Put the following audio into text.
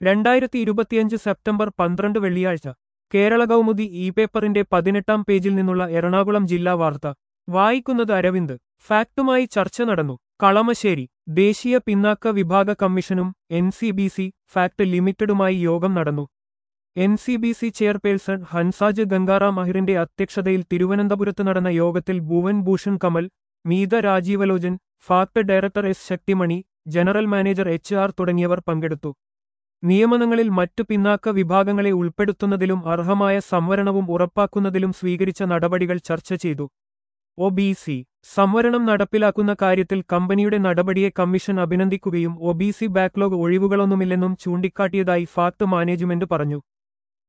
രണ്ടായിരത്തി ഇരുപത്തിയഞ്ച് സെപ്റ്റംബർ പന്ത്രണ്ട് വെള്ളിയാഴ്ച കേരള കൗമുദി ഇ പേപ്പറിന്റെ പതിനെട്ടാം പേജിൽ നിന്നുള്ള എറണാകുളം ജില്ലാ വാർത്ത വായിക്കുന്നത് അരവിന്ദ് ഫാക്ടുമായി ചർച്ച നടന്നു കളമശ്ശേരി ദേശീയ പിന്നാക്ക വിഭാഗ കമ്മീഷനും N C B C FACT ലിമിറ്റഡുമായി യോഗം നടന്നു N C B C chairperson Hansraj Gangaram അഹിറിന്റെ അധ്യക്ഷതയിൽ തിരുവനന്തപുരത്ത് നടന്ന യോഗത്തിൽ Bhuvan Bhushan Kamal Meeta Rajeevalochan FACT director S Shakthimani general manager H R തുടങ്ങിയവർ പങ്കെടുത്തു നിയമനങ്ങളിൽ മറ്റു പിന്നാക്ക വിഭാഗങ്ങളെ ഉൾപ്പെടുത്തുന്നതിലും അർഹമായ സംവരണവും ഉറപ്പാക്കുന്നതിലും സ്വീകരിച്ച നടപടികൾ ചർച്ച ചെയ്തു ഒ ബി സി സംവരണം നടപ്പിലാക്കുന്ന കാര്യത്തിൽ കമ്പനിയുടെ നടപടിയെ കമ്മീഷൻ അഭിനന്ദിക്കുകയും ഒ ബി സി ബാക്ക്ലോഗ് ഒഴിവുകളൊന്നുമില്ലെന്നും ചൂണ്ടിക്കാട്ടിയതായി ഫാക്ട് മാനേജ്മെന്റ് പറഞ്ഞു